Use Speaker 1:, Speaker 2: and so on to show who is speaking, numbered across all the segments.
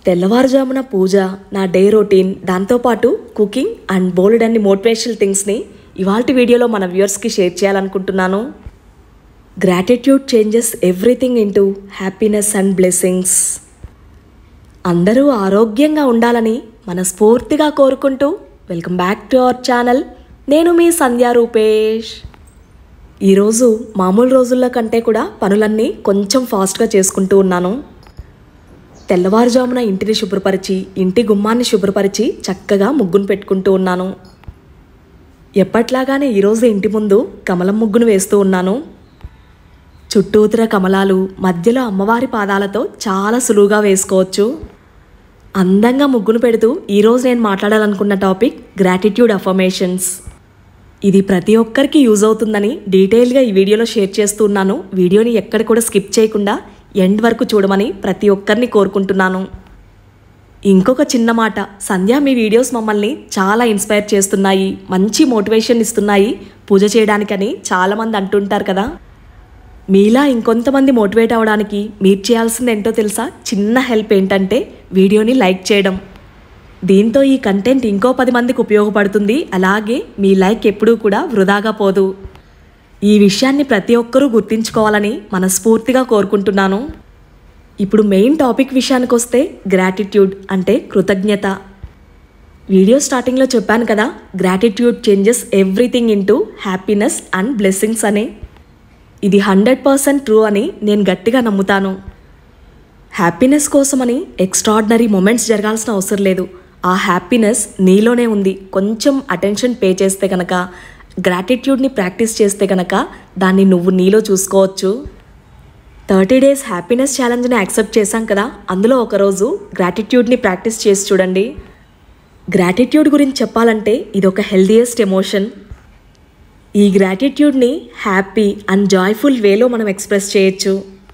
Speaker 1: తెల్లవారుజామున పూజ నా డే రొటీన్ దాంతోపాటు కుకింగ్ అండ్ బోల్డ్ అన్ని మోటివేషనల్ థింగ్స్ని ఇవాళ వీడియోలో మన వ్యూవర్స్కి షేర్ చేయాలనుకుంటున్నాను gratitude changes everything into happiness and blessings అందరూ ఆరోగ్యంగా ఉండాలని మనస్ఫూర్తిగా కోరుకుంటూ welcome back to our channel నేను మీ సంధ్యా రూపేష్ ఈరోజు మామూలు రోజుల్లో కంటే కూడా పనులన్నీ కొంచెం ఫాస్ట్గా చేసుకుంటూ ఉన్నాను తెల్లవారుజామున ఇంటిని శుభ్రపరిచి ఇంటి గుమ్మాన్ని శుభ్రపరిచి చక్కగా ముగ్గును పెట్టుకుంటూ ఉన్నాను ఎప్పట్లాగానే ఈరోజు ఇంటి ముందు కమలం ముగ్గును వేస్తూ ఉన్నాను చుట్టూతర కమలాలు మధ్యలో అమ్మవారి పాదాలతో చాలా సులువుగా వేసుకోవచ్చు అందంగా ముగ్గును పెడుతూ ఈరోజు నేను మాట్లాడాలనుకున్న టాపిక్ గ్రాటిట్యూడ్ అఫర్మేషన్స్ ఇది ప్రతి ఒక్కరికి యూజ్ అవుతుందని డీటెయిల్గా ఈ వీడియోలో షేర్ చేస్తున్నాను వీడియోని ఎక్కడ కూడా స్కిప్ చేయకుండా ఎండ్ వరకు చూడమని ప్రతి ఒక్కరిని కోరుకుంటున్నాను ఇంకొక చిన్న మాట సంధ్య మీ వీడియోస్ మమ్మల్ని చాలా ఇన్స్పైర్ చేస్తున్నాయి మంచి మోటివేషన్ ఇస్తున్నాయి పూజ చేయడానికని చాలామంది అంటుంటారు కదా మీలా ఇంకొంతమంది మోటివేట్ అవ్వడానికి మీరు చేయాల్సింది ఏంటో తెలుసా చిన్న హెల్ప్ ఏంటంటే వీడియోని లైక్ చేయడం దీంతో ఈ కంటెంట్ ఇంకో పది మందికి ఉపయోగపడుతుంది అలాగే మీ లైక్ ఎప్పుడూ కూడా వృధాగా పోదు ఈ విషయాన్ని ప్రతి ఒక్కరూ గుర్తించుకోవాలని మనస్ఫూర్తిగా కోరుకుంటున్నాను ఇప్పుడు మెయిన్ టాపిక్ విషయానికి వస్తే గ్రాటిట్యూడ్ అంటే కృతజ్ఞత వీడియో స్టార్టింగ్లో చెప్పాను కదా gratitude changes everything into happiness and blessings అని ఇది హండ్రెడ్ పర్సెంట్ ట్రూ అని నేను గట్టిగా నమ్ముతాను హ్యాపీనెస్ కోసమని ఎక్స్ట్రాడినరీ మూమెంట్స్ జరగాల్సిన అవసరం లేదు ఆ హ్యాపీనెస్ నీలోనే ఉంది కొంచెం అటెన్షన్ పే చేస్తే కనుక గ్రాటిట్యూడ్ని ప్రాక్టీస్ చేస్తే కనుక దాన్ని నువ్వు నీలో చూసుకోవచ్చు థర్టీ డేస్ హ్యాపీనెస్ ఛాలెంజ్ని యాక్సెప్ట్ చేశాం కదా అందులో ఒకరోజు గ్రాటిట్యూడ్ని ప్రాక్టీస్ చేసి చూడండి గ్రాటిట్యూడ్ గురించి చెప్పాలంటే ఇది ఒక హెల్దియెస్ట్ ఎమోషన్ ఈ గ్రాటిట్యూడ్ని హ్యాపీ అండ్ జాయ్ఫుల్ వేలో మనం ఎక్స్ప్రెస్ చేయొచ్చు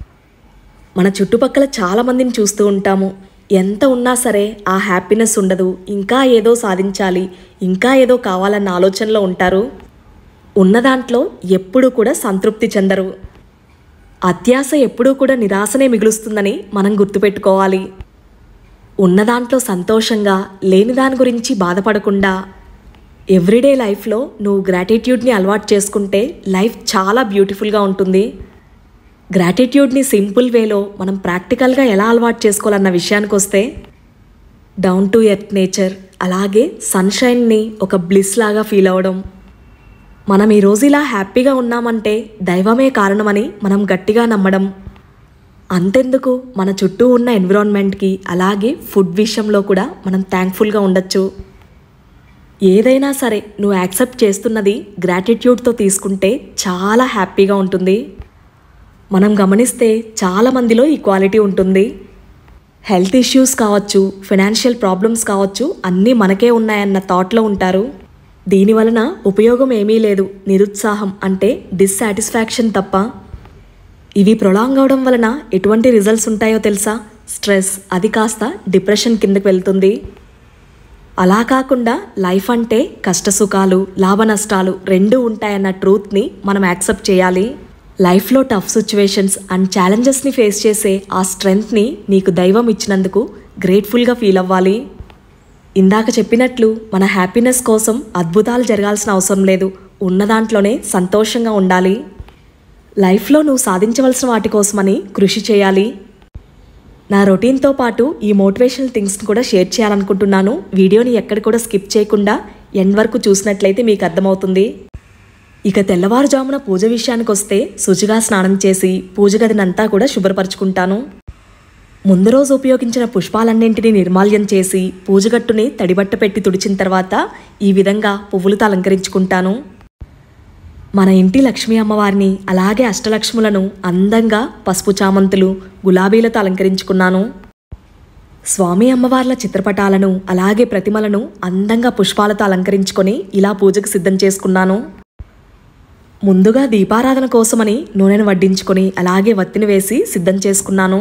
Speaker 1: మన చుట్టుపక్కల చాలామందిని చూస్తూ ఉంటాము ఎంత ఉన్నా సరే ఆ హ్యాపీనెస్ ఉండదు ఇంకా ఏదో సాధించాలి ఇంకా ఏదో కావాలన్న ఆలోచనలో ఉంటారు ఉన్న దాంట్లో ఎప్పుడూ కూడా సంతృప్తి చెందరు అత్యాశ ఎప్పుడూ కూడా నిరాశనే మిగులుస్తుందని మనం గుర్తుపెట్టుకోవాలి ఉన్న దాంట్లో సంతోషంగా లేని దాని గురించి బాధపడకుండా ఎవ్రీడే లైఫ్లో నువ్వు గ్రాటిట్యూడ్ని అలవాటు చేసుకుంటే లైఫ్ చాలా బ్యూటిఫుల్గా ఉంటుంది గ్రాటిట్యూడ్ని సింపుల్ వేలో మనం ప్రాక్టికల్గా ఎలా అలవాటు చేసుకోవాలన్న విషయానికి వస్తే డౌన్ టు ఎర్త్ నేచర్ అలాగే సన్షైన్ని ఒక బ్లిస్ లాగా ఫీల్ అవ్వడం మనం ఈరోజు ఇలా హ్యాపీగా ఉన్నామంటే దైవమే కారణమని మనం గట్టిగా నమ్మడం అంతెందుకు మన చుట్టూ ఉన్న ఎన్విరాన్మెంట్కి అలాగే ఫుడ్ విషయంలో కూడా మనం థ్యాంక్ఫుల్గా ఉండొచ్చు ఏదైనా సరే నువ్వు యాక్సెప్ట్ చేస్తున్నది గ్రాటిట్యూడ్తో తీసుకుంటే చాలా హ్యాపీగా ఉంటుంది మనం గమనిస్తే చాలా మందిలో ఈ క్వాలిటీ ఉంటుంది హెల్త్ ఇష్యూస్ కావచ్చు ఫినాన్షియల్ ప్రాబ్లమ్స్ కావచ్చు అన్నీ మనకే ఉన్నాయన్న థాట్లో ఉంటారు దీని వలన ఉపయోగం ఏమీ లేదు నిరుత్సాహం అంటే డిస్సాటిస్ఫాక్షన్ తప్ప ఇవి ప్రొలాంగ్ అవడం వలన ఎటువంటి రిజల్ట్స్ ఉంటాయో తెలుసా స్ట్రెస్ అది కాస్త డిప్రెషన్ కిందకి వెళ్తుంది అలా కాకుండా లైఫ్ అంటే కష్టసుఖాలు లాభ నష్టాలు రెండూ ఉంటాయన్న ట్రూత్ని మనం యాక్సెప్ట్ చేయాలి లైఫ్లో టఫ్ సిచ్యువేషన్స్ అండ్ ఛాలెంజెస్ని ఫేస్ చేసే ఆ స్ట్రెంగ్త్ని నీకు దైవం ఇచ్చినందుకు గ్రేట్ఫుల్గా ఫీల్ అవ్వాలి ఇందాక చెప్పినట్లు మన హ్యాపీనెస్ కోసం అద్భుతాలు జరగాల్సిన అవసరం లేదు ఉన్న దాంట్లోనే సంతోషంగా ఉండాలి లైఫ్లో నువ్వు సాధించవలసిన వాటి కోసమని కృషి చేయాలి నా రొటీన్తో పాటు ఈ మోటివేషనల్ థింగ్స్ని కూడా షేర్ చేయాలనుకుంటున్నాను వీడియోని ఎక్కడ కూడా స్కిప్ చేయకుండా ఎండ్ వరకు చూసినట్లయితే మీకు అర్థమవుతుంది ఇక తెల్లవారుజామున పూజ విషయానికి వస్తే శుచిగా స్నానం చేసి పూజ గదినంతా కూడా శుభ్రపరచుకుంటాను ముందు రోజు ఉపయోగించిన పుష్పాలన్నింటినీ నిర్మాల్యం చేసి పూజగట్టుని తడిబట్ట పెట్టి తుడిచిన తర్వాత ఈ విధంగా పువ్వులతో అలంకరించుకుంటాను మన ఇంటి లక్ష్మీ అమ్మవారిని అలాగే అష్టలక్ష్ములను అందంగా పసుపు చామంతులు గులాబీలతో అలంకరించుకున్నాను స్వామి అమ్మవార్ల చిత్రపటాలను అలాగే ప్రతిమలను అందంగా పుష్పాలతో అలంకరించుకొని ఇలా పూజకు సిద్ధం చేసుకున్నాను ముందుగా దీపారాధన కోసమని నూనెను వడ్డించుకొని అలాగే వత్తిని వేసి సిద్ధం చేసుకున్నాను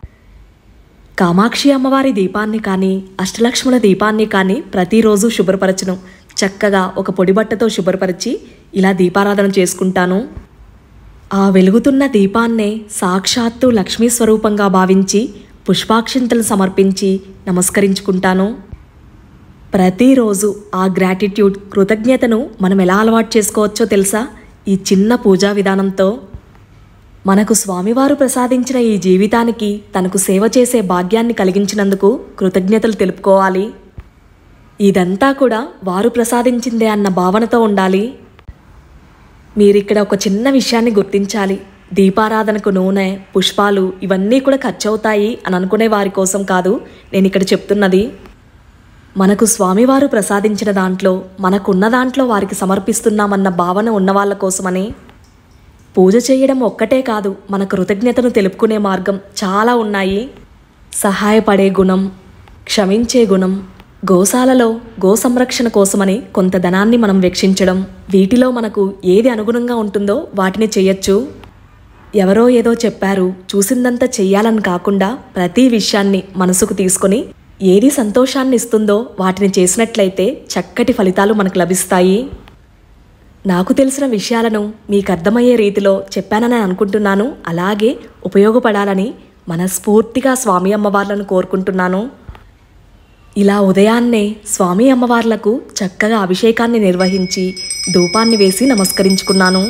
Speaker 1: కామాక్షి అమ్మవారి దీపాన్ని కానీ అష్టలక్ష్ముల దీపాన్ని కానీ ప్రతిరోజు శుభ్రపరచను చక్కగా ఒక పొడి బట్టతో శుభ్రపరిచి ఇలా దీపారాధన చేసుకుంటాను ఆ వెలుగుతున్న దీపాన్నే సాక్షాత్తు లక్ష్మీ స్వరూపంగా భావించి పుష్పాక్షింతలు సమర్పించి నమస్కరించుకుంటాను ప్రతిరోజు ఆ గ్రాటిట్యూడ్ కృతజ్ఞతను మనం ఎలా అలవాటు చేసుకోవచ్చో తెలుసా ఈ చిన్న పూజా విధానంతో మనకు స్వామివారు ప్రసాదించిన ఈ జీవితానికి తనకు సేవ చేసే భాగ్యాన్ని కలిగించినందుకు కృతజ్ఞతలు తెలుపుకోవాలి ఇదంతా కూడా వారు ప్రసాదించిందే అన్న భావనతో ఉండాలి మీరిక్కడ ఒక చిన్న విషయాన్ని గుర్తించాలి దీపారాధనకు నూనె పుష్పాలు ఇవన్నీ కూడా ఖర్చు అవుతాయి అని అనుకునే వారి కోసం కాదు నేను ఇక్కడ చెప్తున్నది మనకు స్వామివారు ప్రసాదించిన దాంట్లో మనకున్న దాంట్లో వారికి సమర్పిస్తున్నామన్న భావన ఉన్న వాళ్ళ కోసమని పూజ చేయడం ఒక్కటే కాదు మన కృతజ్ఞతను తెలుపుకునే మార్గం చాలా ఉన్నాయి సహాయపడే గుణం క్షమించే గుణం గోశాలలో గో సంరక్షణ కోసమని కొంత ధనాన్ని మనం వెక్షించడం వీటిలో మనకు ఏది అనుగుణంగా ఉంటుందో వాటిని చేయొచ్చు ఎవరో ఏదో చెప్పారు చూసిందంతా చెయ్యాలని కాకుండా ప్రతి విషయాన్ని మనసుకు తీసుకొని ఏది సంతోషాన్ని ఇస్తుందో వాటిని చేసినట్లయితే చక్కటి ఫలితాలు మనకు లభిస్తాయి నాకు తెలిసిన విషయాలను మీకు అర్థమయ్యే రీతిలో చెప్పానని అనుకుంటున్నాను అలాగే ఉపయోగపడాలని మనస్ఫూర్తిగా స్వామి అమ్మవార్లను కోరుకుంటున్నాను ఇలా ఉదయాన్నే స్వామి అమ్మవార్లకు చక్కగా అభిషేకాన్ని నిర్వహించి ధూపాన్ని వేసి నమస్కరించుకున్నాను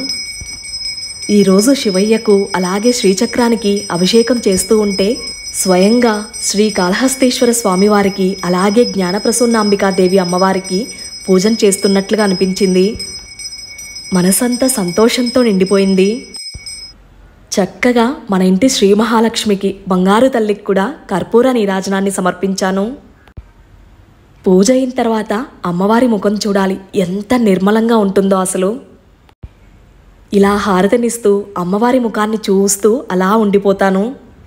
Speaker 1: ఈరోజు శివయ్యకు అలాగే శ్రీచక్రానికి అభిషేకం చేస్తూ ఉంటే స్వయంగా శ్రీ కాళహస్తీశ్వర స్వామివారికి అలాగే జ్ఞానప్రసూన్నాంబికాదేవి అమ్మవారికి పూజన చేస్తున్నట్లుగా అనిపించింది మనసంతా సంతోషంతో నిండిపోయింది చక్కగా మన ఇంటి శ్రీ మహాలక్ష్మికి బంగారు తల్లికి కూడా కర్పూర నీరాజనాన్ని సమర్పించాను పూజ అయిన తర్వాత అమ్మవారి ముఖం చూడాలి ఎంత నిర్మలంగా ఉంటుందో అసలు ఇలా హారతినిస్తూ అమ్మవారి ముఖాన్ని చూస్తూ అలా ఉండిపోతాను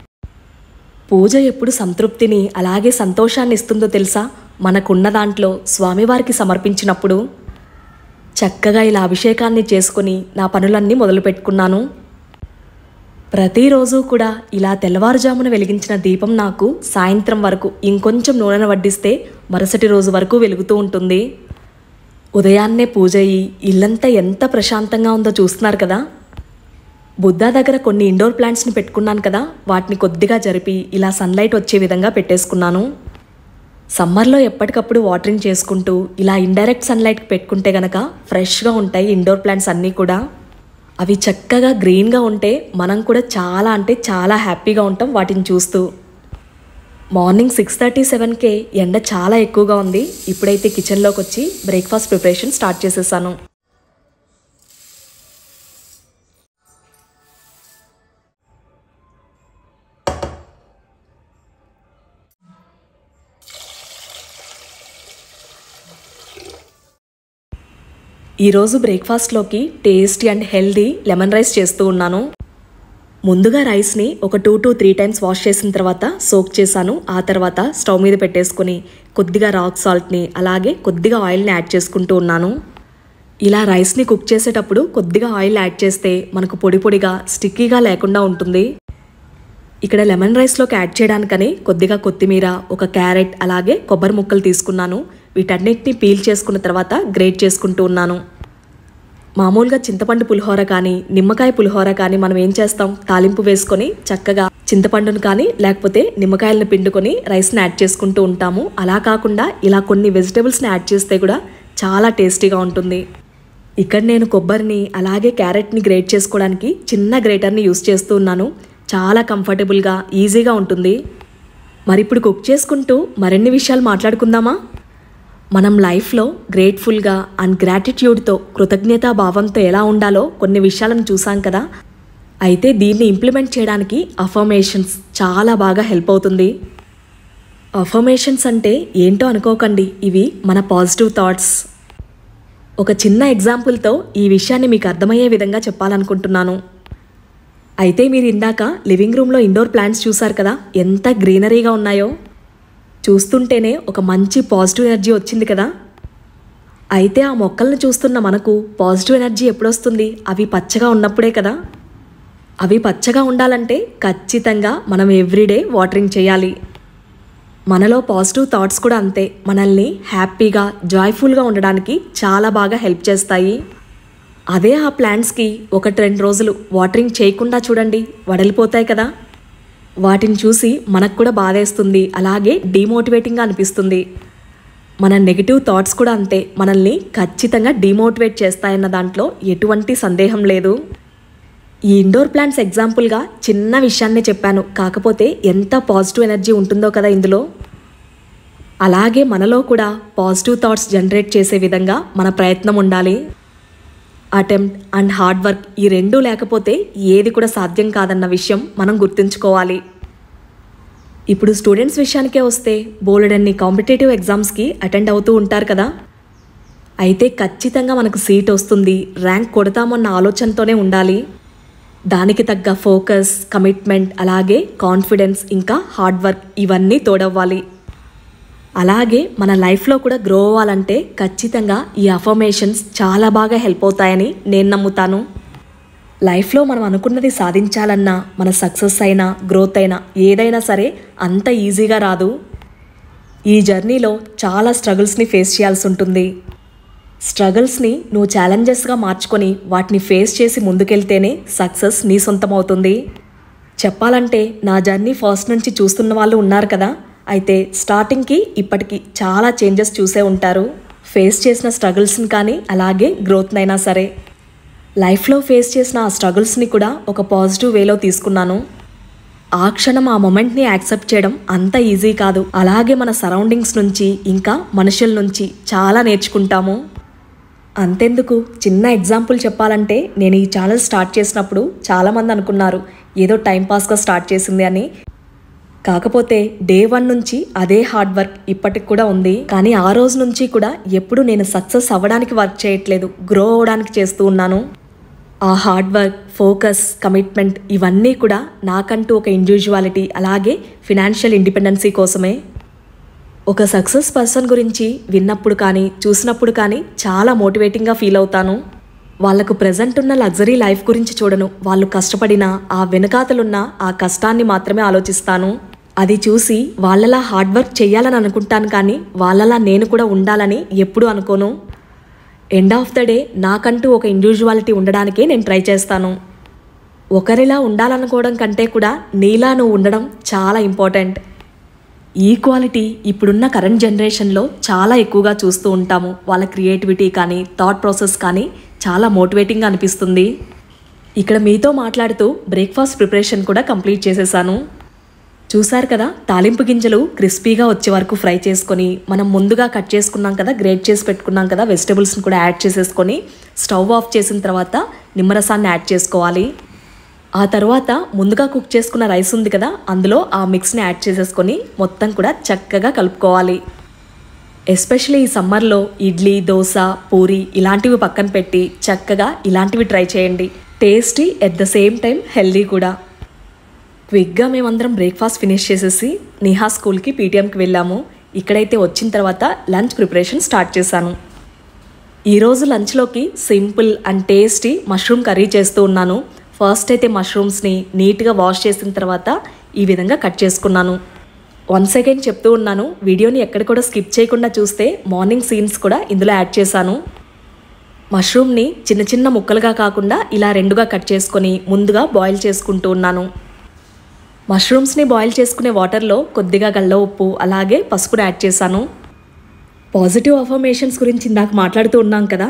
Speaker 1: పూజ ఎప్పుడు సంతృప్తిని అలాగే సంతోషాన్ని ఇస్తుందో తెలుసా మనకున్న దాంట్లో స్వామివారికి సమర్పించినప్పుడు చక్కగా ఇలా అభిషేకాన్ని చేసుకుని నా పనులన్నీ మొదలుపెట్టుకున్నాను ప్రతిరోజు కూడా ఇలా తెల్లవారుజామున వెలిగించిన దీపం నాకు సాయంత్రం వరకు ఇంకొంచెం నూనెను వడ్డిస్తే మరుసటి రోజు వరకు వెలుగుతూ ఉంటుంది ఉదయాన్నే పూజ అయ్యి ఇల్లంతా ఎంత ప్రశాంతంగా ఉందో చూస్తున్నారు కదా బుద్ధా దగ్గర కొన్ని ఇండోర్ ప్లాంట్స్ని పెట్టుకున్నాను కదా వాటిని కొద్దిగా జరిపి ఇలా సన్లైట్ వచ్చే విధంగా పెట్టేసుకున్నాను సమ్మర్లో ఎప్పటికప్పుడు వాటరింగ్ చేసుకుంటూ ఇలా ఇండైరెక్ట్ సన్లైట్ పెట్టుకుంటే గనక ఫ్రెష్గా ఉంటాయి ఇండోర్ ప్లాంట్స్ అన్నీ కూడా అవి చక్కగా గ్రీన్గా ఉంటే మనం కూడా చాలా అంటే చాలా హ్యాపీగా ఉంటాం వాటిని చూస్తూ మార్నింగ్ సిక్స్ థర్టీ సెవెన్కే ఎండ చాలా ఎక్కువగా ఉంది ఇప్పుడైతే కిచెన్లోకి వచ్చి బ్రేక్ఫాస్ట్ ప్రిపరేషన్ స్టార్ట్ చేసేసాను ఈరోజు బ్రేక్ఫాస్ట్లోకి tasty and healthy lemon rice చేస్తూ ఉన్నాను ముందుగా రైస్ని ఒక two to three times wash చేసిన తర్వాత సోక్ చేశాను ఆ తర్వాత స్టవ్ మీద పెట్టేసుకొని కొద్దిగా రాక్ సాల్ట్ని అలాగే కొద్దిగా ఆయిల్ని యాడ్ చేసుకుంటూ ఉన్నాను ఇలా రైస్ని కుక్ చేసేటప్పుడు కొద్దిగా ఆయిల్ యాడ్ చేస్తే మనకు పొడి పొడిగా స్టిక్కీగా లేకుండా ఉంటుంది ఇక్కడ లెమన్ రైస్లోకి యాడ్ చేయడానికని కొద్దిగా కొత్తిమీర ఒక క్యారెట్ అలాగే కొబ్బరి ముక్కలు తీసుకున్నాను వీటన్నిటిని పీల్ చేసుకున్న తర్వాత గ్రేట్ చేసుకుంటూ ఉన్నాను మామూలుగా చింతపండు పులిహోర కానీ నిమ్మకాయ పులిహోర కానీ మనం ఏం చేస్తాం తాలింపు వేసుకొని చక్కగా చింతపండును కానీ లేకపోతే నిమ్మకాయలను పిండుకొని రైస్ని యాడ్ చేసుకుంటూ ఉంటాము అలా కాకుండా ఇలా కొన్ని వెజిటేబుల్స్ని యాడ్ చేస్తే కూడా చాలా టేస్టీగా ఉంటుంది ఇక్కడ నేను కొబ్బరిని అలాగే క్యారెట్ని గ్రేట్ చేసుకోవడానికి చిన్న గ్రేటర్ని యూస్ చేస్తూ ఉన్నాను చాలా కంఫర్టబుల్గా ఈజీగా ఉంటుంది మరి ఇప్పుడు కుక్ చేసుకుంటూ మరిన్ని విషయాలు మాట్లాడుకుందామా మనం లైఫ్లో గ్రేట్ఫుల్గా అండ్ గ్రాటిట్యూడ్తో కృతజ్ఞతా భావంతో ఎలా ఉండాలో కొన్ని విషయాలను చూసాం కదా అయితే దీన్ని ఇంప్లిమెంట్ చేయడానికి అఫర్మేషన్స్ చాలా బాగా హెల్ప్ అవుతుంది అఫర్మేషన్స్ అంటే ఏంటో అనుకోకండి ఇవి మన పాజిటివ్ థాట్స్ ఒక చిన్న ఎగ్జాంపుల్తో ఈ విషయాన్ని మీకు అర్థమయ్యే విధంగా చెప్పాలనుకుంటున్నాను అయితే మీరు ఇందాక లివింగ్ రూమ్లో ఇండోర్ ప్లాంట్స్ చూసారు కదా ఎంత గ్రీనరీగా ఉన్నాయో చూస్తుంటేనే ఒక మంచి పాజిటివ్ ఎనర్జీ వచ్చింది కదా అయితే ఆ మొక్కల్ని చూస్తున్న మనకు పాజిటివ్ ఎనర్జీ ఎప్పుడొస్తుంది అవి పచ్చగా ఉన్నప్పుడే కదా అవి పచ్చగా ఉండాలంటే ఖచ్చితంగా మనం ఎవ్రీడే వాటరింగ్ చేయాలి మనలో పాజిటివ్ థాట్స్ కూడా అంతే మనల్ని హ్యాపీగా జాయ్ఫుల్గా ఉండడానికి చాలా బాగా హెల్ప్ చేస్తాయి అదే ఆ ప్లాంట్స్కి ఒకటి రెండు రోజులు వాటరింగ్ చేయకుండా చూడండి వడలిపోతాయి కదా వాటిని చూసి మనకు కూడా బాధేస్తుంది అలాగే డీమోటివేటింగ్గా అనిపిస్తుంది మన నెగిటివ్ థాట్స్ కూడా అంతే మనల్ని ఖచ్చితంగా డీమోటివేట్ చేస్తాయన్న దాంట్లో ఎటువంటి సందేహం లేదు ఈ ఇండోర్ ప్లాంట్స్ ఎగ్జాంపుల్గా చిన్న విషయాన్నే చెప్పాను కాకపోతే ఎంత పాజిటివ్ ఎనర్జీ ఉంటుందో కదా ఇందులో అలాగే మనలో కూడా పాజిటివ్ థాట్స్ జనరేట్ చేసే విధంగా మన ప్రయత్నం ఉండాలి అటెంప్ట్ అండ్ హార్డ్ వర్క్ ఈ రెండూ లేకపోతే ఏది కూడా సాధ్యం కాదన్న విషయం మనం గుర్తుంచుకోవాలి ఇప్పుడు స్టూడెంట్స్ విషయానికే వస్తే బోలెడన్ని కాంపిటేటివ్ ఎగ్జామ్స్కి అటెండ్ అవుతూ ఉంటారు కదా అయితే ఖచ్చితంగా మనకు సీట్ వస్తుంది ర్యాంక్ కొడతామన్న ఆలోచనతోనే ఉండాలి దానికి తగ్గ ఫోకస్ కమిట్మెంట్ అలాగే కాన్ఫిడెన్స్ ఇంకా హార్డ్ వర్క్ ఇవన్నీ తోడవ్వాలి అలాగే మన లైఫ్లో కూడా గ్రో అవ్వాలంటే ఖచ్చితంగా ఈ అఫర్మేషన్స్ చాలా బాగా హెల్ప్ అవుతాయని నేను నమ్ముతాను లైఫ్లో మనం అనుకున్నది సాధించాలన్నా మన సక్సెస్ అయినా గ్రోత్ అయినా ఏదైనా సరే అంత ఈజీగా రాదు ఈ జర్నీలో చాలా స్ట్రగుల్స్ని ఫేస్ చేయాల్సి ఉంటుంది స్ట్రగుల్స్ని నువ్వు ఛాలెంజెస్గా మార్చుకొని వాటిని ఫేస్ చేసి ముందుకెళ్తేనే సక్సెస్ నీ సొంతమవుతుంది చెప్పాలంటే నా జర్నీ ఫస్ట్ నుంచి చూస్తున్న వాళ్ళు ఉన్నారు కదా అయితే స్టార్టింగ్కి ఇప్పటికి చాలా చేంజెస్ చూసే ఉంటారు ఫేస్ చేసిన స్ట్రగుల్స్ని కానీ అలాగే గ్రోత్నైనా సరే లైఫ్లో ఫేస్ చేసిన ఆ స్ట్రగుల్స్ని కూడా ఒక పాజిటివ్ వేలో తీసుకున్నాను ఆ క్షణం ఆ మొమెంట్ని యాక్సెప్ట్ చేయడం అంత ఈజీ కాదు అలాగే మన సరౌండింగ్స్ నుంచి ఇంకా మనుషుల నుంచి చాలా నేర్చుకుంటాము అంతెందుకు చిన్న ఎగ్జాంపుల్ చెప్పాలంటే నేను ఈ ఛానల్ స్టార్ట్ చేసినప్పుడు చాలామంది అనుకున్నారు ఏదో టైంపాస్గా స్టార్ట్ చేసింది అని కాకపోతే డే వన్ నుంచి అదే హార్డ్ వర్క్ ఇప్పటికి కూడా ఉంది కానీ ఆ రోజు నుంచి కూడా ఎప్పుడు నేను సక్సెస్ అవ్వడానికి వర్క్ చేయట్లేదు గ్రో అవ్వడానికి చేస్తూ ఉన్నాను ఆ హార్డ్ వర్క్ ఫోకస్ కమిట్మెంట్ ఇవన్నీ కూడా నాకంటూ ఒక ఇండివిజువాలిటీ అలాగే ఫినాన్షియల్ ఇండిపెండెన్సీ కోసమే ఒక సక్సెస్ పర్సన్ గురించి విన్నప్పుడు కానీ చూసినప్పుడు కానీ చాలా మోటివేటింగ్గా ఫీల్ అవుతాను వాళ్లకు ప్రజెంట్ ఉన్న లగ్జరీ లైఫ్ గురించి చూడను వాళ్ళు కష్టపడిన ఆ వెనకాతలున్న ఆ కష్టాన్ని మాత్రమే ఆలోచిస్తాను అది చూసి వాళ్ళలా హార్డ్ వర్క్ చేయాలని అనుకుంటాను కానీ వాళ్ళలా నేను కూడా ఉండాలని ఎప్పుడూ అనుకోను ఎండ్ ఆఫ్ ద డే నాకంటూ ఒక ఇండివిజువాలిటీ ఉండడానికే నేను ట్రై చేస్తాను ఒకరిలా ఉండాలనుకోవడం కంటే కూడా నీలా నువ్వు ఉండడం చాలా ఇంపార్టెంట్ ఈక్వాలిటీ ఇప్పుడున్న కరెంట్ జనరేషన్లో చాలా ఎక్కువగా చూస్తూ ఉంటాము వాళ్ళ క్రియేటివిటీ కానీ థాట్ ప్రాసెస్ కానీ చాలా మోటివేటింగ్గా అనిపిస్తుంది ఇక్కడ మీతో మాట్లాడుతూ బ్రేక్ఫాస్ట్ ప్రిపరేషన్ కూడా కంప్లీట్ చేసేసాను చూసారు కదా తాలింపు గింజలు క్రిస్పీగా వచ్చే వరకు ఫ్రై చేసుకొని మనం ముందుగా కట్ చేసుకున్నాం కదా గ్రేట్ చేసి పెట్టుకున్నాం కదా వెజిటబుల్స్ని కూడా యాడ్ చేసేసుకొని స్టవ్ ఆఫ్ చేసిన తర్వాత నిమ్మరసాన్ని యాడ్ చేసుకోవాలి ఆ తర్వాత ముందుగా కుక్ చేసుకున్న రైస్ ఉంది కదా అందులో ఆ మిక్స్ని యాడ్ చేసేసుకొని మొత్తం కూడా చక్కగా కలుపుకోవాలి ఎస్పెషలీ ఈ సమ్మర్లో ఇడ్లీ దోశ పూరి ఇలాంటివి పక్కన పెట్టి చక్కగా ఇలాంటివి ట్రై చేయండి tasty at the same time healthy కూడా క్విక్గా మేమందరం బ్రేక్ఫాస్ట్ ఫినిష్ చేసేసి నిహా స్కూల్కి పీటీఎంకి వెళ్ళాము ఇక్కడైతే వచ్చిన తర్వాత లంచ్ ప్రిపరేషన్ స్టార్ట్ చేశాను ఈరోజు లంచ్లోకి simple and tasty mushroom curry చేస్తూ ఉన్నాను ఫస్ట్ అయితే మష్రూమ్స్ని నీట్గా వాష్ చేసిన తర్వాత ఈ విధంగా కట్ చేసుకున్నాను వన్ సెకండ్ చెప్తూ ఉన్నాను వీడియోని ఎక్కడ కూడా స్కిప్ చేయకుండా చూస్తే మార్నింగ్ సీన్స్ కూడా ఇందులో యాడ్ చేశాను మష్రూమ్ని చిన్న చిన్న ముక్కలుగా కాకుండా ఇలా రెండుగా కట్ చేసుకొని ముందుగా బాయిల్ చేసుకుంటూ ఉన్నాను మష్రూమ్స్ని బాయిల్ చేసుకునే వాటర్లో కొద్దిగా గల్ల ఉప్పు అలాగే పసుపుని యాడ్ చేశాను పాజిటివ్ అఫర్మేషన్స్ గురించి ఇందాక మాట్లాడుతూ ఉన్నాం కదా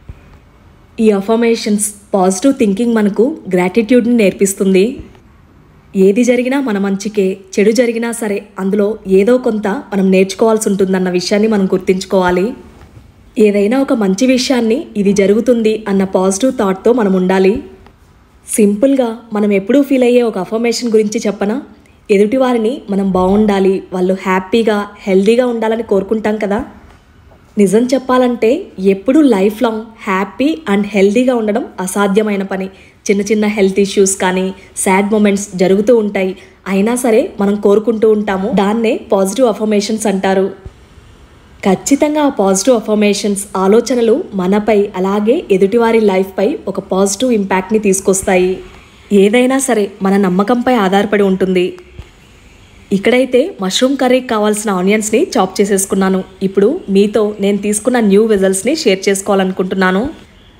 Speaker 1: ఈ అఫర్మేషన్స్ పాజిటివ్ థింకింగ్ మనకు గ్రాటిట్యూడ్ని నేర్పిస్తుంది ఏది జరిగినా మన మంచికే చెడు జరిగినా సరే అందులో ఏదో కొంత మనం నేర్చుకోవాల్సి ఉంటుందన్న విషయాన్ని మనం గుర్తుంచుకోవాలి ఏదైనా ఒక మంచి విషయాన్ని ఇది జరుగుతుంది అన్న పాజిటివ్ థాట్తో మనం ఉండాలి సింపుల్గా మనం ఎప్పుడూ ఫీల్ అయ్యే ఒక అఫర్మేషన్ గురించి చెప్పనా ఎదుటి వారిని మనం బాగుండాలి వాళ్ళు హ్యాపీగా హెల్దీగా ఉండాలని కోరుకుంటాం కదా నిజం చెప్పాలంటే ఎప్పుడు లైఫ్ లాంగ్ హ్యాపీ అండ్ హెల్దీగా ఉండడం అసాధ్యమైన పని చిన్న చిన్న హెల్త్ ఇష్యూస్ కానీ సాడ్ మూమెంట్స్ జరుగుతూ ఉంటాయి అయినా సరే మనం కోరుకుంటూ ఉంటాము దాన్నే పాజిటివ్ అఫర్మేషన్స్ అంటారు ఖచ్చితంగా ఆ పాజిటివ్ అఫర్మేషన్స్ ఆలోచనలు మనపై అలాగే ఎదుటివారి లైఫ్పై ఒక పాజిటివ్ ఇంపాక్ట్ని తీసుకొస్తాయి ఏదైనా సరే మన నమ్మకంపై ఆధారపడి ఉంటుంది ఇక్కడైతే మష్రూమ్ కర్రీకి కావాల్సిన ఆనియన్స్ని చాప్ చేసేసుకున్నాను ఇప్పుడు మీతో నేను తీసుకున్న న్యూ వెజల్స్ని షేర్ చేసుకోవాలనుకుంటున్నాను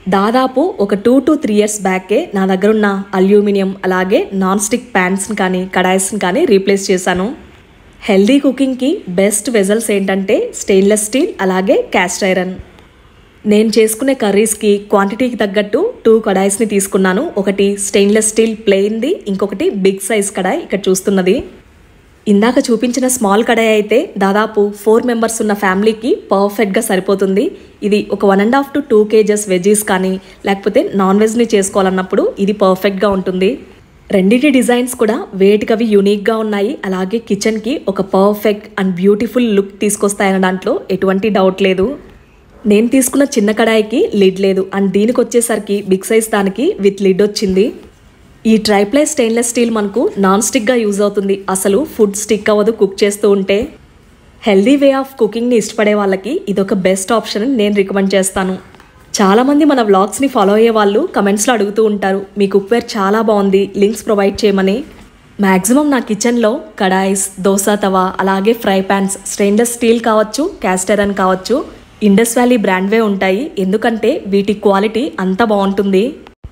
Speaker 1: దాదాపు ఒక టూ టు త్రీ ఇయర్స్ బ్యాకే నా దగ్గర ఉన్న అల్యూమినియం అలాగే నాన్ స్టిక్ ప్యాన్స్ని కానీ కడాయిస్ని కానీ రీప్లేస్ చేశాను హెల్దీ కుకింగ్కి బెస్ట్ వెజల్స్ ఏంటంటే స్టెయిన్లెస్ స్టీల్ అలాగే క్యాస్ట్ ఐరన్ నేను చేసుకునే కర్రీస్కి క్వాంటిటీకి తగ్గట్టు టూ కడాయిస్ని తీసుకున్నాను ఒకటి స్టెయిన్లెస్ స్టీల్ ప్లెయిన్ది ఇంకొకటి బిగ్ సైజ్ కడాయి ఇక్కడ చూస్తున్నది ఇందాక చూపించిన స్మాల్ కడాయి అయితే దాదాపు ఫోర్ మెంబర్స్ ఉన్న ఫ్యామిలీకి పర్ఫెక్ట్గా సరిపోతుంది ఇది ఒక one and half to two kgs veggies కానీ లేకపోతే నాన్ వెజ్ని చేసుకోవాలన్నప్పుడు ఇది పర్ఫెక్ట్గా ఉంటుంది రెండింటి డిజైన్స్ కూడా వేటికవి యూనిక్గా ఉన్నాయి అలాగే కిచెన్కి ఒక పర్ఫెక్ట్ అండ్ బ్యూటిఫుల్ లుక్ తీసుకొస్తాయన్న దాంట్లో ఎటువంటి డౌట్ లేదు నేను తీసుకున్న చిన్న కడాయికి లిడ్ లేదు అండ్ దీనికి వచ్చేసరికి బిగ్ సైజ్ దానికి విత్ లిడ్ వచ్చింది ఈ ట్రైప్లై స్టెయిన్లెస్ స్టీల్ మనకు నాన్ స్టిక్గా యూజ్ అవుతుంది అసలు ఫుడ్ స్టిక్ అవ్వదు కుక్ చేస్తూ ఉంటే హెల్దీ వే ఆఫ్ కుకింగ్ని ఇష్టపడే వాళ్ళకి ఇదొక బెస్ట్ ఆప్షన్ అని నేను రికమెండ్ చేస్తాను చాలామంది మన వ్లాగ్స్ని ఫాలో అయ్యే వాళ్ళు కమెంట్స్లో అడుగుతూ ఉంటారు మీ కుక్వేర్ చాలా బాగుంది లింక్స్ ప్రొవైడ్ చేయమని మ్యాక్సిమం నా కిచెన్లో కడాయిస్ దోసా తవా అలాగే ఫ్రై ప్యాన్స్ స్టెయిన్లెస్ స్టీల్ కావచ్చు క్యాస్ట్ ఐరన్ కావచ్చు ఇండస్ వ్యాలీ బ్రాండ్వే ఉంటాయి ఎందుకంటే వీటి క్వాలిటీ అంత బాగుంటుంది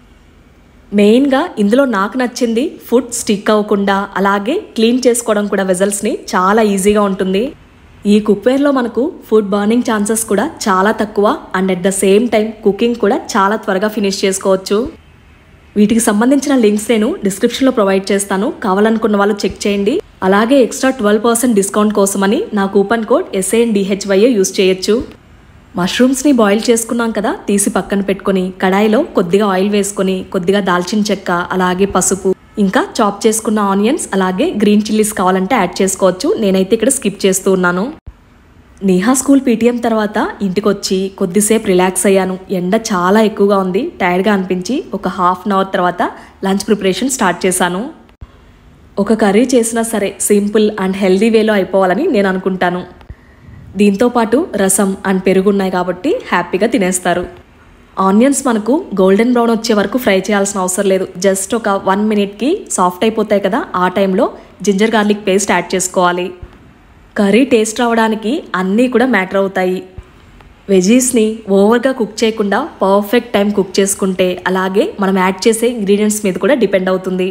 Speaker 1: మెయిన్గా ఇందులో నాకు నచ్చింది ఫుడ్ స్టిక్ అవ్వకుండా అలాగే క్లీన్ చేసుకోవడం కూడా వెజల్స్ని చాలా ఈజీగా ఉంటుంది ఈ కుక్వేర్లో మనకు ఫుడ్ బర్నింగ్ ఛాన్సెస్ కూడా చాలా తక్కువ and at the same time cooking కూడా చాలా త్వరగా ఫినిష్ చేసుకోవచ్చు వీటికి సంబంధించిన లింక్స్ నేను డిస్క్రిప్షన్లో ప్రొవైడ్ చేస్తాను కావాలనుకున్న వాళ్ళు చెక్ చేయండి అలాగే ఎక్స్ట్రా ట్వెల్వ్ పర్సెంట్ డిస్కౌంట్ కోసమని నా coupon code S A N D H Y A use చేయొచ్చు మష్రూమ్స్ని బాయిల్ చేసుకున్నాం కదా తీసి పక్కన పెట్టుకొని కడాయిలో కొద్దిగా ఆయిల్ వేసుకొని కొద్దిగా దాల్చిన చెక్క అలాగే పసుపు ఇంకా చాప్ చేసుకున్న ఆనియన్స్ అలాగే గ్రీన్ చిల్లీస్ కావాలంటే యాడ్ చేసుకోవచ్చు నేనైతే ఇక్కడ స్కిప్ చేస్తూ ఉన్నాను నేహా స్కూల్ పీటీఎం తర్వాత ఇంటికి వచ్చి కొద్దిసేపు రిలాక్స్ అయ్యాను ఎండ చాలా ఎక్కువగా ఉంది టైర్డ్గా అనిపించి ఒక హాఫ్ అన్ అవర్ తర్వాత లంచ్ ప్రిపరేషన్ స్టార్ట్ చేశాను ఒక కర్రీ చేసినా సరే సింపుల్ అండ్ హెల్దీ వేలో అయిపోవాలని నేను అనుకుంటాను దీంతో పాటు రసం అండ్ పెరుగు ఉన్నాయి కాబట్టి హ్యాపీగా తినేస్తారు ఆనియన్స్ మనకు గోల్డెన్ బ్రౌన్ వచ్చే వరకు ఫ్రై చేయాల్సిన అవసరం లేదు జస్ట్ ఒక వన్ మినిట్కి సాఫ్ట్ అయిపోతాయి కదా ఆ టైంలో జింజర్ గార్లిక్ పేస్ట్ యాడ్ చేసుకోవాలి కర్రీ టేస్ట్ రావడానికి అన్నీ కూడా మ్యాటర్ అవుతాయి వెజీస్ని ఓవర్గా కుక్ చేయకుండా పర్ఫెక్ట్ టైం కుక్ చేసుకుంటే అలాగే మనం యాడ్ చేసే ఇంగ్రీడియంట్స్ మీద కూడా డిపెండ్ అవుతుంది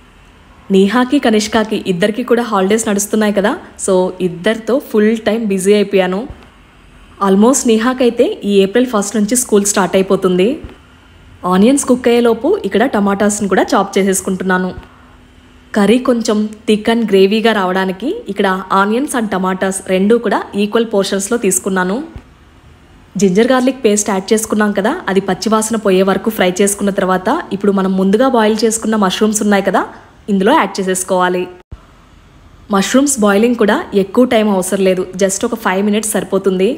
Speaker 1: నీహాకి కనిష్కాకి ఇద్దరికి కూడా హాలిడేస్ నడుస్తున్నాయి కదా సో ఇద్దరితో ఫుల్ టైం బిజీ అయిపోయాను ఆల్మోస్ట్ నీహాకైతే ఈ ఏప్రిల్ ఫస్ట్ నుంచి స్కూల్ స్టార్ట్ అయిపోతుంది ఆనియన్స్ కుక్ అయ్యేలోపు ఇక్కడ టమాటాస్ని కూడా చాప్ చేసేసుకుంటున్నాను కర్రీ కొంచెం థిక్ అండ్ గ్రేవీగా రావడానికి ఇక్కడ ఆనియన్స్ అండ్ టమాటాస్ రెండు కూడా ఈక్వల్ పోర్షన్స్లో తీసుకున్నాను జింజర్ గార్లిక్ పేస్ట్ యాడ్ చేసుకున్నాం కదా అది పచ్చివాసన పోయే వరకు ఫ్రై చేసుకున్న తర్వాత ఇప్పుడు మనం ముందుగా బాయిల్ చేసుకున్న మష్రూమ్స్ ఉన్నాయి కదా ఇందులో యాడ్ చేసేసుకోవాలి మష్రూమ్స్ బాయిలింగ్ కూడా ఎక్కువ టైం అవసరం లేదు జస్ట్ ఒక ఫైవ్ మినిట్స్ సరిపోతుంది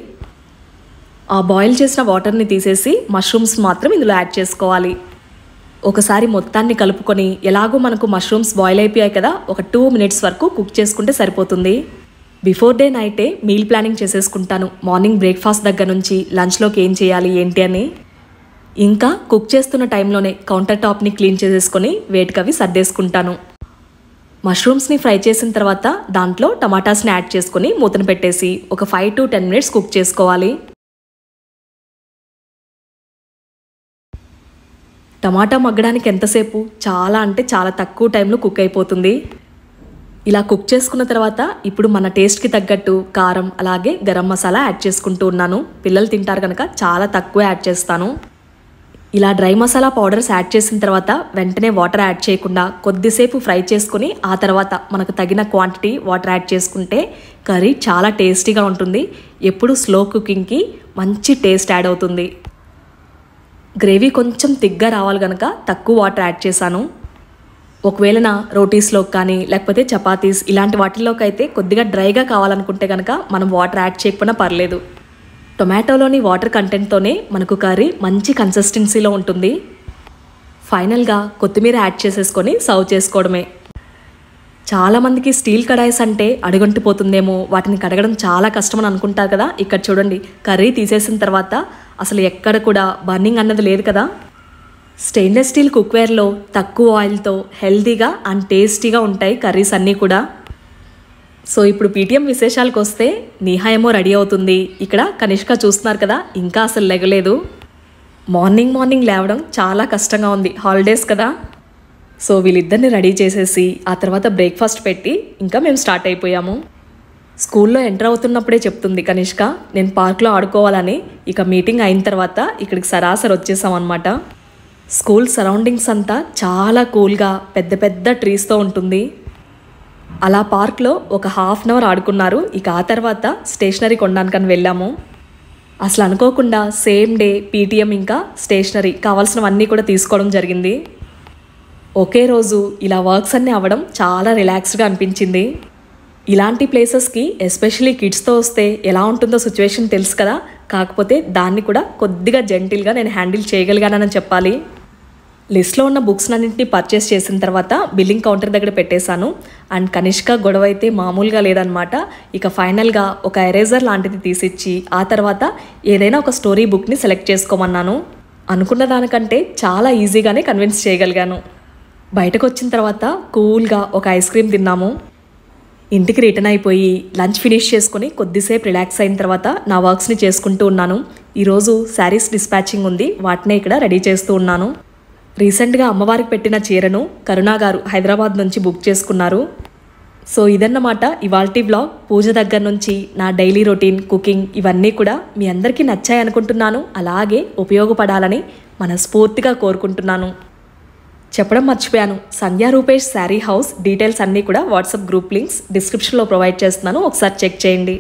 Speaker 1: ఆ బాయిల్ చేసిన వాటర్ని తీసేసి మష్రూమ్స్ మాత్రం ఇందులో యాడ్ చేసుకోవాలి ఒకసారి మొత్తాన్ని కలుపుకొని ఎలాగో మనకు మష్రూమ్స్ బాయిల్ అయిపోయాయి కదా ఒక టూ మినిట్స్ వరకు కుక్ చేసుకుంటే సరిపోతుంది బిఫోర్ డే నైటే మీల్ ప్లానింగ్ చేసేసుకుంటాను మార్నింగ్ బ్రేక్ఫాస్ట్ దగ్గర నుంచి లంచ్లోకి ఏం చేయాలి ఏంటి అని ఇంకా కుక్ చేస్తున్న టైంలోనే కౌంటర్ టాప్ని క్లీన్ చేసేసుకొని వేటికవి సర్దేసుకుంటాను మష్రూమ్స్ని ఫ్రై చేసిన తర్వాత దాంట్లో టమాటాస్ని యాడ్ చేసుకొని మూతను పెట్టేసి ఒక five to ten minutes cook చేసుకోవాలి టమాటా మగ్గడానికి ఎంతసేపు చాలా అంటే చాలా తక్కువ టైంలో కుక్ అయిపోతుంది ఇలా కుక్ చేసుకున్న తర్వాత ఇప్పుడు మన టేస్ట్కి తగ్గట్టు కారం అలాగే గరం మసాలా యాడ్ చేసుకుంటూ ఉన్నాను పిల్లలు తింటారు కనుక చాలా తక్కువ యాడ్ చేస్తాను ఇలా డ్రై మసాలా పౌడర్స్ యాడ్ చేసిన తర్వాత వెంటనే వాటర్ యాడ్ చేయకుండా కొద్దిసేపు ఫ్రై చేసుకుని ఆ తర్వాత మనకు తగిన క్వాంటిటీ వాటర్ యాడ్ చేసుకుంటే కర్రీ చాలా టేస్టీగా ఉంటుంది ఎప్పుడు స్లో కుకింగ్కి మంచి టేస్ట్ యాడ్ అవుతుంది గ్రేవీ కొంచెం తిగ్గా రావాలి కనుక తక్కువ వాటర్ యాడ్ చేశాను ఒకవేళ నా రోటీస్లోకి కానీ లేకపోతే చపాతీస్ ఇలాంటి వాటిల్లోకి అయితే కొద్దిగా డ్రైగా కావాలనుకుంటే కనుక మనం వాటర్ యాడ్ చేయకపోయినా పర్లేదు టొమాటోలోని వాటర్ కంటెంట్తోనే మనకు కర్రీ మంచి కన్సిస్టెన్సీలో ఉంటుంది ఫైనల్గా కొత్తిమీర యాడ్ చేసేసుకొని సర్వ్ చేసుకోవడమే చాలామందికి స్టీల్ కడాయిస్ అంటే అడుగంటిపోతుందేమో వాటిని కడగడం చాలా కష్టం అని అనుకుంటారు కదా ఇక్కడ చూడండి కర్రీ తీసేసిన తర్వాత అసలు ఎక్కడ కూడా బర్నింగ్ అన్నది లేదు కదా స్టెయిన్లెస్ స్టీల్ కుక్వేర్లో తక్కువ ఆయిల్తో హెల్తీగా అండ్ టేస్టీగా ఉంటాయి కర్రీస్ అన్నీ కూడా సో ఇప్పుడు పీటీఎం విశేషాలకు వస్తే నిహా ఏమో రెడీ అవుతుంది ఇక్కడ కనిష్క చూస్తున్నారు కదా ఇంకా అసలు లెగలేదు మార్నింగ్ మార్నింగ్ లేవడం చాలా కష్టంగా ఉంది హాలిడేస్ కదా సో వీళ్ళిద్దరిని రెడీ చేసేసి ఆ తర్వాత బ్రేక్ఫాస్ట్ పెట్టి ఇంకా మేము స్టార్ట్ అయిపోయాము స్కూల్లో ఎంటర్ అవుతున్నప్పుడే చెప్తుంది కనిష్క నేను పార్క్లో ఆడుకోవాలని ఇక మీటింగ్ అయిన తర్వాత ఇక్కడికి సరాసరి వచ్చేసాం అనమాట స్కూల్ సరౌండింగ్స్ అంతా చాలా కూల్గా పెద్ద పెద్ద ట్రీస్తో ఉంటుంది అలా పార్క్లో ఒక హాఫ్ అన్ అవర్ ఆడుకున్నారు ఇక ఆ తర్వాత స్టేషనరీ కొనడానికని వెళ్ళాము అసలు అనుకోకుండా సేమ్ డే పీటీఎం ఇంకా స్టేషనరీ కావాల్సినవన్నీ కూడా తీసుకోవడం జరిగింది ఒకే రోజు ఇలా వర్క్స్ అన్నీ అవ్వడం చాలా రిలాక్స్డ్గా అనిపించింది ఇలాంటి ప్లేసెస్కి ఎస్పెషలీ కిడ్స్తో వస్తే ఎలా ఉంటుందో సిచ్యువేషన్ తెలుసు కదా కాకపోతే దాన్ని కూడా కొద్దిగా జెంటిల్గా నేను హ్యాండిల్ చేయగలిగానని చెప్పాలి లిస్ట్లో ఉన్న బుక్స్ అన్నింటినీ పర్చేస్ చేసిన తర్వాత బిల్లింగ్ కౌంటర్ దగ్గర పెట్టేశాను అండ్ కనిష్క గొడవ అయితే మామూలుగా లేదనమాట ఇక ఫైనల్గా ఒక ఎరేజర్ లాంటిది తీసిచ్చి ఆ తర్వాత ఏదైనా ఒక స్టోరీ బుక్ని సెలెక్ట్ చేసుకోమన్నాను అనుకున్న దానికంటే చాలా ఈజీగానే కన్విన్స్ చేయగలిగాను బయటకు వచ్చిన తర్వాత కూల్గా ఒక ఐస్ క్రీమ్ తిన్నాము ఇంటికి రిటర్న్ అయిపోయి లంచ్ ఫినిష్ చేసుకొని కొద్దిసేపు రిలాక్స్ అయిన తర్వాత నా వర్క్స్ని చేసుకుంటూ ఉన్నాను ఈరోజు శారీస్ డిస్పాచింగ్ ఉంది వాటినే ఇక్కడ రెడీ చేస్తూ ఉన్నాను రీసెంట్గా అమ్మవారికి పెట్టిన చీరను కరుణా గారు హైదరాబాద్ నుంచి బుక్ చేసుకున్నారు సో ఇదన్నమాట ఇవాల్టి బ్లాగ్ పూజ దగ్గర నుంచి నా డైలీ రొటీన్ కుకింగ్ ఇవన్నీ కూడా మీ అందరికీ నచ్చాయి అనుకుంటున్నాను అలాగే ఉపయోగపడాలని మనస్ఫూర్తిగా కోరుకుంటున్నాను చెప్పడం మర్చిపోయాను సంధ్యా రూపేష్ శారీ హౌస్ డీటెయిల్స్ అన్నీ కూడా వాట్సాప్ గ్రూప్ లింక్స్ డిస్క్రిప్షన్లో ప్రొవైడ్ చేస్తున్నాను ఒకసారి చెక్ చేయండి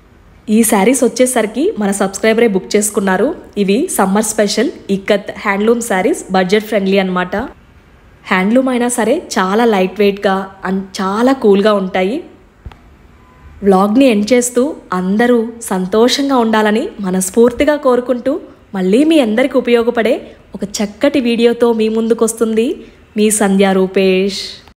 Speaker 1: ఈ శారీస్ వచ్చేసరికి మన సబ్స్క్రైబరే బుక్ చేసుకున్నారు ఇవి summer special ikat handloom saris budget friendly అనమాట హ్యాండ్లూమ్ అయినా సరే చాలా లైట్ వెయిట్గా అండ్ చాలా కూల్గా ఉంటాయి వ్లాగ్ని ఎండ్ చేస్తూ అందరూ సంతోషంగా ఉండాలని మనస్ఫూర్తిగా కోరుకుంటూ మళ్ళీ మీ అందరికి ఉపయోగపడే ఒక చక్కటి వీడియోతో మీ ముందుకు వస్తుంది మీ సంధ్యా రూపేష్